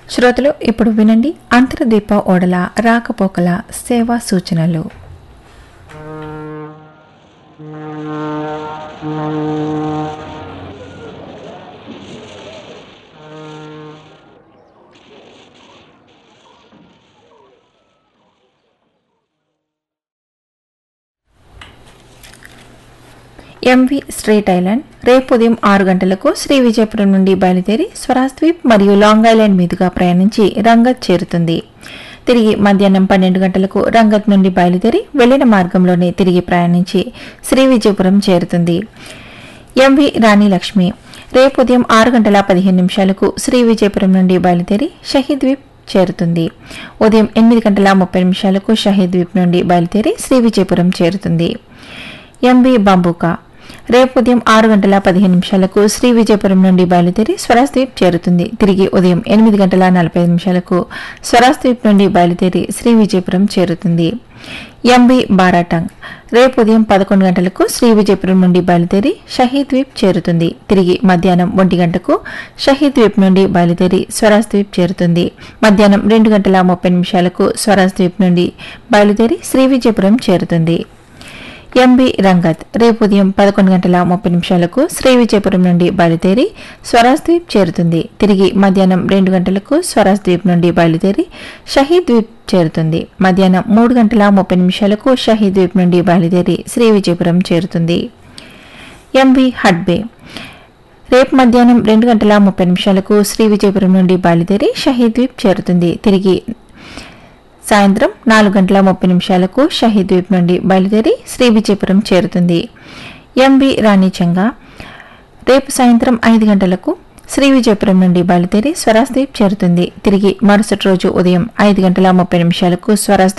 శ్రోతలు ఇప్పుడు వినండి అంతర్దీప ఓడల రాకపోకల సేవా సూచనలు ఎంవి స్ట్రేట్ ఐలాండ్ రేపు ఉదయం ఆరు గంటలకు శ్రీ విజయపురం నుండి బయలుదేరి స్వరాజ్ ద్వీప్ మరియు లాంగ్ ఐలాండ్ మీదుగా ప్రయాణించి రంగత్ చేరుతుంది తిరిగి మధ్యాహ్నం పన్నెండు గంటలకు రంగత్ నుండి బయలుదేరి వెళ్లిన మార్గంలోనే తిరిగి ప్రయాణించి శ్రీ విజయపురం చేరుతుంది ఎంవి రాణి లక్ష్మి రేపు ఉదయం ఆరు గంటల పదిహేను నిమిషాలకు శ్రీ విజయపురం నుండి బయలుదేరి షహీద్ ద్వీప్ చేరుతుంది ఉదయం ఎనిమిది గంటల ముప్పై నిమిషాలకు షహీద్ ద్వీప్ నుండి బయలుదేరి శ్రీ విజయపురం చేరుతుంది ఎంబి బాంబుకా రేపు ఉదయం ఆరు గంటల పదిహేను నిమిషాలకు శ్రీ విజయపురం నుండి బయలుదేరి స్వరాజ్ ద్వీప్ చేరుతుంది తిరిగి ఉదయం ఎనిమిది గంటల నలభై ఐదు నిమిషాలకు స్వరాజ్ ద్వీప్ నుండి బయలుదేరి శ్రీ విజయపురం చేరుతుంది ఎంబి బారాటంగ్ రేపు ఉదయం పదకొండు గంటలకు శ్రీ విజయపురం నుండి బయలుదేరి షహీద్ ద్వీప్ చేరుతుంది తిరిగి మధ్యాహ్నం ఒంటి గంటకు షహీద్ ద్వీప్ నుండి బయలుదేరి స్వరాజ్ ద్వీప్ చేరుతుంది మధ్యాహ్నం రెండు గంటల ముప్పై నిమిషాలకు స్వరాజ్ ద్వీప్ నుండి బయలుదేరి శ్రీ విజయపురం చేరుతుంది ఎంబి రంగత్ రేపు ఉదయం పదకొండు గంటల ముప్పై నిమిషాలకు శ్రీ విజయపురం నుండి బయలుదేరి స్వరాజ్ ద్వీప్ చేరుతుంది తిరిగి మధ్యాహ్నం రెండు గంటలకు స్వరాజ్ ద్వీప్ నుండి బయలుదేరి షహీద్ ద్వీప్ చేరుతుంది మధ్యాహ్నం మూడు గంటల ముప్పై నిమిషాలకు షహీద్ ద్వీప్ నుండి బయలుదేరి శ్రీ విజయపురం చేరుతుంది ఎంబి హడ్బే రేపు మధ్యాహ్నం రెండు గంటల ముప్పై నిమిషాలకు శ్రీ విజయపురం నుండి బయలుదేరి షహీద్ ద్వీప్ చేరుతుంది తిరిగి సాయంత్రం నాలుగు గంటల ముప్పై నిమిషాలకు షహీద్ ద్వీప్ నుండి బయలుదేరి శ్రీ విజయపురం చేరుతుంది ఎంబి రాణిచంగా రేపు సాయంత్రం ఐదు గంటలకు శ్రీ విజయపురం నుండి బయలుదేరి స్వరాజ్ ద్వీప్ చేరుతుంది తిరిగి మరుసటి రోజు ఉదయం ఐదు గంటల ముప్పై నిమిషాలకు స్వరాజ్